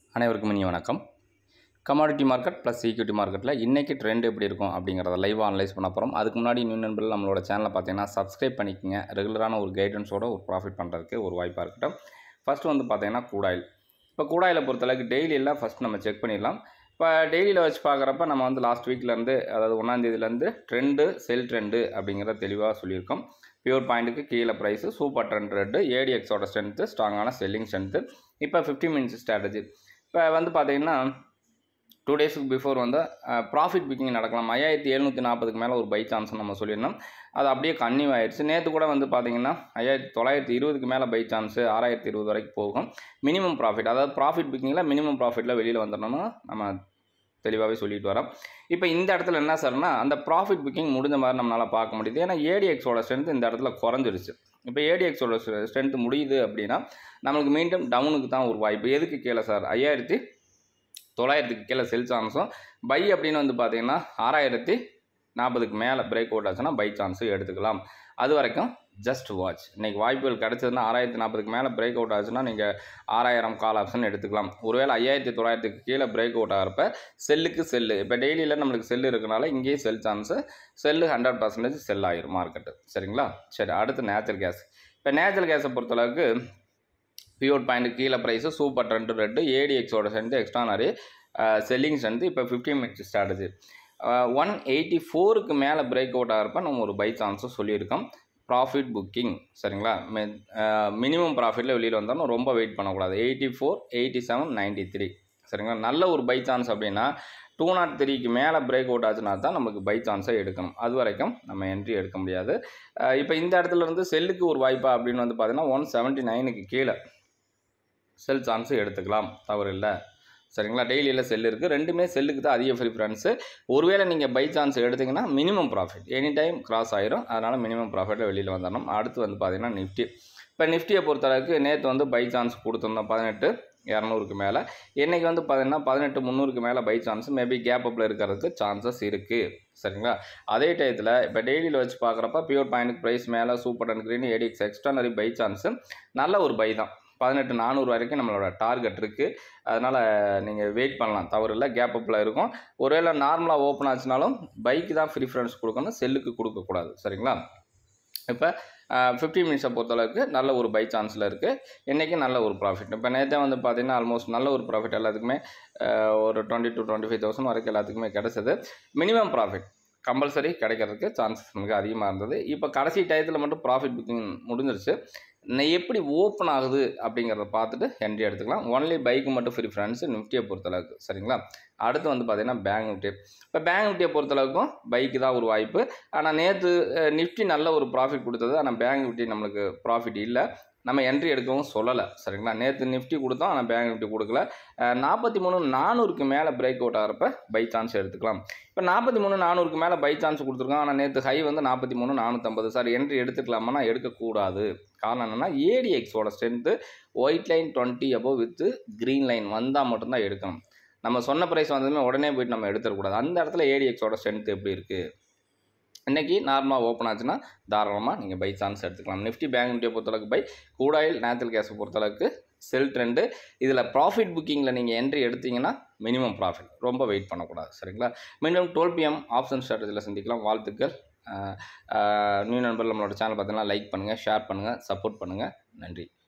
அனைவருக்கும் இனிய வணக்கம் கமாடிட்டி மார்க்கெட் ப்ளஸ் ஈக்விட்டி மார்க்கெட்டில் இன்றைக்கி ட்ரெண்ட் எப்படி இருக்கும் அப்படிங்கிறத லைவாக அனலைஸ் பண்ண போகிறோம் அதுக்கு முன்னாடி நியூ நண்பர்கள் நம்மளோட சேனலை பார்த்தீங்கன்னா சப்ஸ்கிரைப் பண்ணிக்கோங்க ரெகுலரான ஒரு கைடன்ஸோட ஒரு ப்ராஃபிட் பண்ணுறதுக்கு ஒரு வாய்ப்பாக இருக்கட்டும் ஃபஸ்ட்டு வந்து பார்த்தீங்கன்னா கூடாயில் இப்போ கூடாயில் பொறுத்தளவுக்கு டெய்லியில் ஃபஸ்ட் நம்ம செக் பண்ணிடலாம் இப்போ டெய்லியில் வச்சு பார்க்குறப்ப நம்ம வந்து லாஸ்ட் வீக்லேருந்து அதாவது ஒன்றாந்தேதியிலேருந்து ட்ரெண்டு செல் ட்ரெண்டு அப்படிங்கிறத தெளிவாக சொல்லியிருக்கோம் பியூர் பாயிண்ட்டுக்கு கீழே ப்ரைஸு சூப்பர் ட்ரெண்ட் ரெட்டு ஏடிஎக்ஸோட ஸ்ட்ரென்த்து ஸ்ட்ராங்கான செல்லிங் ஸ்ட்ரென்த்து இப்போ ஃபிஃப்டி மினிட்ஸ் ஸ்ட்ராட்டஜி இப்போ வந்து பார்த்தீங்கன்னா டூ டேஸுக்கு பிஃபோர் வந்து ப்ராஃபிட் புக்கிங் நடக்கலாம் ஐயாயிரத்தி எழுநூற்றி நாற்பதுக்கு மேலே ஒரு பை சான்ஸ் நம்ம சொல்லியிருந்தோம் அது அப்படியே கன்னியூ ஆயிடுச்சு நேற்று கூட வந்து பார்த்தீங்கன்னா ஐயாயிரத்தி தொள்ளாயிரத்தி இருபதுக்கு மேலே பை சான்ஸு ஆறாயிரத்தி இருபது வரைக்கும் போகும் மினிமம் ப்ராஃபிட் அதாவது ப்ராஃபிட் புக்கிங்கில் மினிமம் ப்ராஃபிட்டில் வெளியில் வந்துடணும்னு நம்ம தெளிவாகவே சொல்லிட்டு வரோம் இப்போ இந்த இடத்துல என்ன சார்னா அந்த ப்ராஃபிட் புக்கிங் முடிஞ்ச மாதிரி நம்மளால் பார்க்க முடியுது ஏன்னா ஏடிஎக்ஸோட ஸ்ட்ரென்த் இந்த இடத்துல குறைஞ்சிருச்சு இப்போ ஏடிஎக்ஸோட ஸ்ட்ரென்த் முடியுது அப்படின்னா நம்மளுக்கு மீண்டும் டவுனுக்கு தான் ஒரு வாய்ப்பு எதுக்கு கீழே சார் ஐயாயிரத்தி தொள்ளாயிரத்துக்கு கீழே செல் சான்ஸும் பை அப்படின்னு வந்து பார்த்தீங்கன்னா ஆறாயிரத்தி நாற்பதுக்கு மேலே பிரேக் அவுட் ஆச்சுன்னா பை சான்ஸு எடுத்துக்கலாம் அது வரைக்கும் ஜஸ்ட் வாட்ச் இன்றைக்கி வாய்ப்புகள் கிடச்சதுன்னா ஆறாயிரத்தி நாற்பதுக்கு மேலே பிரேக் அவுட் ஆச்சுன்னா நீங்கள் ஆறாயிரம் கால் ஆப்ஷன் எடுத்துக்கலாம் ஒருவேளை ஐயாயிரத்தி தொள்ளாயிரத்துக்கு கீழே பிரேக் அவுட் ஆகிறப்ப செல்லுக்கு செல்லு இப்போ டெய்லியில் நம்மளுக்கு செல்லு இருக்கனால இங்கேயும் sell chance sell hundred percentage sell ஆயிரும் மார்க்கெட்டு சரிங்களா சரி அடுத்து நேச்சுரல் கேஸ் இப்போ நேச்சுரல் கேஸை பொறுத்தளவுக்கு பியூர் பாயிண்ட் கீழே ப்ரைஸு சூப்பர் ட்ரெண்ட் ரெட்டு ஏடிஎக்ஸோட ஸ்ட்ரென்த்து எக்ஸ்ட்ரானரி செல்லிங் ஸ்ட்ரென்த்து இப்போ fifteen minutes strategy one eighty ஃபோருக்கு மேலே பிரேக் அவுட் ஆகிறப்ப நம்ம ஒரு பை சான்ஸும் சொல்லியிருக்கோம் ப்ராஃபிட் புக்கிங் சரிங்களா மினிமம் ப்ராஃபிட்டில் வெளியில் வந்தாலும் ரொம்ப வெயிட் பண்ணக்கூடாது eighty four eighty seven ninety three சரிங்களா நல்ல ஒரு பை சான்ஸ் அப்படின்னா டூ நாட் த்ரீக்கு மேலே பிரேக் அவுட் ஆச்சுன்னா தான் நமக்கு பை சான்ஸை எடுக்கணும் அது வரைக்கும் நம்ம என்ட்ரி எடுக்க முடியாது இப்போ இந்த இடத்துல இருந்து செல்லுக்கு ஒரு வாய்ப்பா அப்படின்னு வந்து பார்த்தீங்கன்னா ஒன் செவன்ட்டி நைனுக்கு கீழே செல் சான்ஸு எடுத்துக்கலாம் தவறு இல்லை சரிங்களா டெய்லியில் செல் இருக்குது ரெண்டுமே செல்லுக்கு தான் அதிக ப்ரிஃபரன்ஸு ஒருவேளை நீங்கள் பை சான்ஸ் எடுத்திங்கன்னா minimum profit any time cross ஆயிரும் அதனால் மினிமம் ப்ராஃபிட்டில் வெளியில் வந்துடணும் அடுத்து வந்து பார்த்திங்கன்னா நிஃப்டி இப்போ நிஃப்டியை பொறுத்தளவுக்கு நேற்று வந்து பை சான்ஸ் கொடுத்துருந்தோம் பதினெட்டு இரநூறுக்கு மேலே இன்றைக்கி வந்து பார்த்தீங்கன்னா பதினெட்டு முந்நூறுக்கு மேலே பை சான்ஸ் மேபி கேப் அப்பில் இருக்கிறதுக்கு சான்சஸ் இருக்குது சரிங்களா அதே டயத்தில் இப்போ டெய்லியில் வச்சு பார்க்குறப்ப பியூர் பாயிண்ட்டுக்கு ப்ரைஸ் மேலே super and green ADX extraordinary buy chance நல்ல ஒரு பை தான் பதினெட்டு நானூறு வரைக்கும் நம்மளோட டார்கெட் இருக்குது அதனால் நீங்கள் வெயிட் பண்ணலாம் தவறு இல்லை கேப் அப்பில் இருக்கும் ஒருவேளை நார்மலாக ஓப்பன் ஆச்சுனாலும் பைக்கு தான் ப்ரிஃபரன்ஸ் கொடுக்கணும் செல்லுக்கு கொடுக்கக்கூடாது சரிங்களா இப்போ ஃபிஃப்டி மினிட்ஸை பொறுத்தளவுக்கு நல்ல ஒரு பை சான்ஸில் இருக்குது இன்றைக்கி நல்ல ஒரு ப்ராஃபிட் இப்போ நேற்றே வந்து பார்த்திங்கன்னா ஆல்மோஸ்ட் நல்ல ஒரு ப்ராஃபிட் எல்லாத்துக்குமே ஒரு twenty to twenty five thousand வரைக்கும் எல்லாத்துக்குமே கிடச்சிது மினிமம் ப்ராஃபிட் கம்பல்சரி கிடைக்கிறதுக்கு சான்சஸ் மிக அதிகமாக இருந்தது இப்போ கடைசி டயத்தில் மட்டும் ப்ராஃபிட் புக்கிங் முடிஞ்சிருச்சு எப்படி ஓப்பன் ஆகுது அப்படிங்கிறத பார்த்துட்டு என்ட்ரி எடுத்துக்கலாம் ஒன்லி பைக்கு மட்டும் ஃப்ரீ ஃப்ரெண்ட்ஸ் நிஃப்டியை பொறுத்தளவுக்கு சரிங்களா அடுத்து வந்து பார்த்திங்கன்னா பேங்க் நிஃப்டி இப்போ பேங்க் நிஃப்டியை பொறுத்தளவுக்கும் பைக்கு தான் ஒரு வாய்ப்பு ஆனால் நேற்று நிஃப்டி நல்ல ஒரு ப்ராஃபிட் கொடுத்தது ஆனால் பேங்க் நிஃப்டி நம்மளுக்கு ப்ராஃபிட் இல்லை நம்ம என்ட்ரி எடுக்கவும் சொல்லலை சரிங்களா நேற்று நிஃப்டி கொடுத்தோம் ஆனால் பேங்க் நிஃப்டி கொடுக்கல நாற்பத்தி மூணு நானூறுக்கு மேலே பிரேக் அவுட் ஆகிறப்ப பை சான்ஸ் எடுத்துக்கலாம் இப்போ நாற்பத்தி மூணு நானூறுக்கு மேலே பை சான்ஸ் கொடுத்துருக்கோம் ஆனால் நேற்று ஹை வந்து நாற்பத்தி மூணு நானூற்றம்பது சார் என்ட்ரி எடுத்துக்கலாமா எடுக்கக்கூடாது காரணம் என்னென்னா ஏடிஎக்ஸோட strength white line twenty above with green line வந்தால் மட்டும்தான் எடுக்கணும் நம்ம சொன்ன ப்ரைஸ் வந்ததுமே உடனே போயிட்டு நம்ம எடுத்துடக்கூடாது அந்த இடத்துல ஏடிஎக்ஸோட ஸ்ட்ரென்த் எப்படி இருக்குது இன்றைக்கி நார்மலாக ஓப்பன் ஆச்சுன்னா தாராளமாக நீங்கள் பை சான்ஸ் எடுத்துக்கலாம் நிஃப்டி பேங்க் நிஃப்டியை பொறுத்தளவுக்கு பை கூடாயில் நேச்சுரல் கேஸை பொறுத்தளவுக்கு செல் ட்ரெண்டு இதில் ப்ராஃபிட் புக்கிங்கில் நீங்கள் என்ட்ரி எடுத்தீங்கன்னா மினிமம் ப்ராஃபிட் ரொம்ப வெயிட் பண்ணக்கூடாது சரிங்களா மினிமம் டுவெல் பிஎம் ஆப்ஷன் ஸ்ட்ராட்டஜியில் சந்திக்கலாம் வாழ்த்துக்கள் நியூ நண்பர் நம்மளோட சேனல் பார்த்தீங்கன்னா லைக் பண்ணுங்கள் ஷேர் பண்ணுங்கள் சப்போர்ட் பண்ணுங்கள் நன்றி